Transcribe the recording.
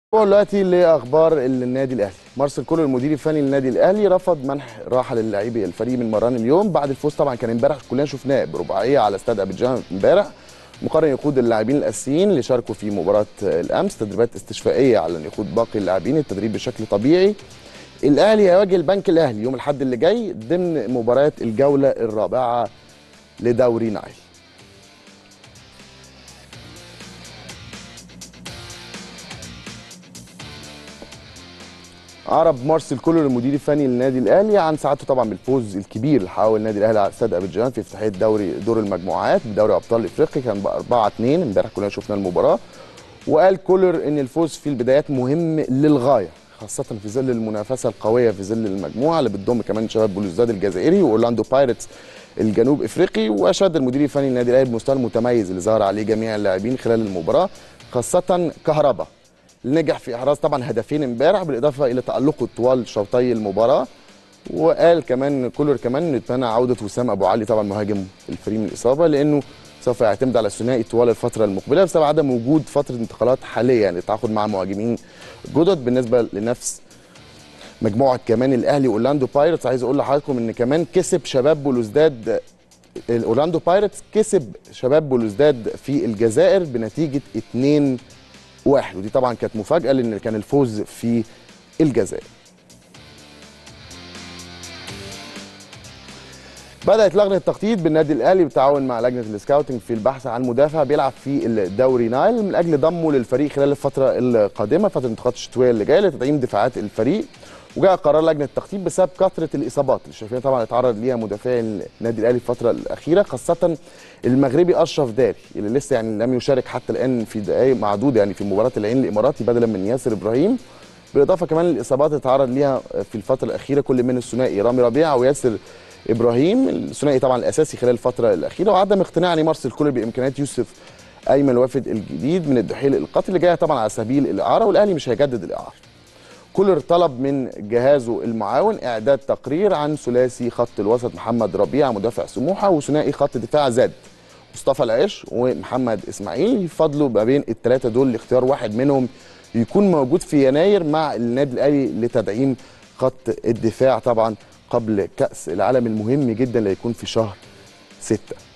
دلوقتي لاخبار النادي الاهلي مارسيل كولر المدير الفني للنادي الاهلي رفض منح راحه للاعبي الفريق من مران اليوم بعد الفوز طبعا كان امبارح كلنا شفناه برباعيه على استاد ابيجان امبارح مقرر يقود اللاعبين الاساسيين اللي شاركوا في مباراه الامس تدريبات استشفائيه على ان يقود باقي اللاعبين التدريب بشكل طبيعي الاهلي هيواجه البنك الاهلي يوم الاحد اللي جاي ضمن مباريات الجوله الرابعه لدوري نايل عرب مارسيل كولر المدير الفني للنادي الاهلي عن سعادته طبعا بالفوز الكبير اللي حققه النادي الاهلي على استاد ابيجان في افتتاحيه دوري دور المجموعات بدوري ابطال افريقيا كان ب 4 2 امبارح كلنا شفنا المباراه وقال كولر ان الفوز في البدايات مهم للغايه خاصة في ظل المنافسة القوية في ظل المجموعة اللي بتضم كمان شباب بلوزداد الجزائري وأورلاندو بايرتس الجنوب افريقي واشاد المدير الفني للنادي الاهلي بالمستوى المتميز اللي ظهر عليه جميع اللاعبين خلال المباراة خاصة كهربا نجح في احراز طبعا هدفين امبارح بالاضافه الى تالقه طوال شوطي المباراه وقال كمان كولر كمان نتمنى عوده وسام ابو علي طبعا مهاجم الفريق من الاصابه لانه سوف يعتمد على الثنائي طوال الفتره المقبله بسبب عدم وجود فتره انتقالات حاليه يعني التعاقد مع مهاجمين جدد بالنسبه لنفس مجموعه كمان الاهلي واورلاندو بايرتس عايز اقول لحضراتكم ان كمان كسب شباب بلوزداد اورلاندو بايرتس كسب شباب بلوزداد في الجزائر بنتيجه 2 واحد ودي طبعا كانت مفاجاه لان كان الفوز في الجزائر بدات لجنه التخطيط بالنادي الاهلي بالتعاون مع لجنه السكاوتنج في البحث عن مدافع بيلعب في الدوري نايل من اجل ضمه للفريق خلال الفتره القادمه فتره الانتقالات الشتويه اللي جايه لتدعيم دفاعات الفريق وجاء قرار لجنه التخطيط بسبب كثره الاصابات اللي شايفين طبعا اتعرض ليها مدافعي النادي الاهلي الفتره الاخيره خاصه المغربي اشرف داري اللي لسه يعني لم يشارك حتى الان في دقائق معدوده يعني في مباراه العين الاماراتي بدلا من ياسر ابراهيم بالاضافه كمان للاصابات اللي اتعرض ليها في الفتره الاخيره كل من الثنائي رامي ربيعه وياسر ابراهيم الثنائي طبعا الاساسي خلال الفتره الاخيره وعدم اقتناع لمارسيل كولر بامكانيات يوسف ايمن الوافد الجديد من الدحيل القاتل اللي جايه طبعا على سبيل الاعاره والاهلي مش هيجدد الاعاره كولر طلب من جهازه المعاون اعداد تقرير عن ثلاثي خط الوسط محمد ربيع مدافع سموحه وثنائي خط دفاع زاد مصطفى العيش ومحمد اسماعيل يفضلوا ما بين الثلاثه دول لاختيار واحد منهم يكون موجود في يناير مع النادي الاهلي لتدعيم خط الدفاع طبعا قبل كاس العالم المهم جدا اللي هيكون في شهر 6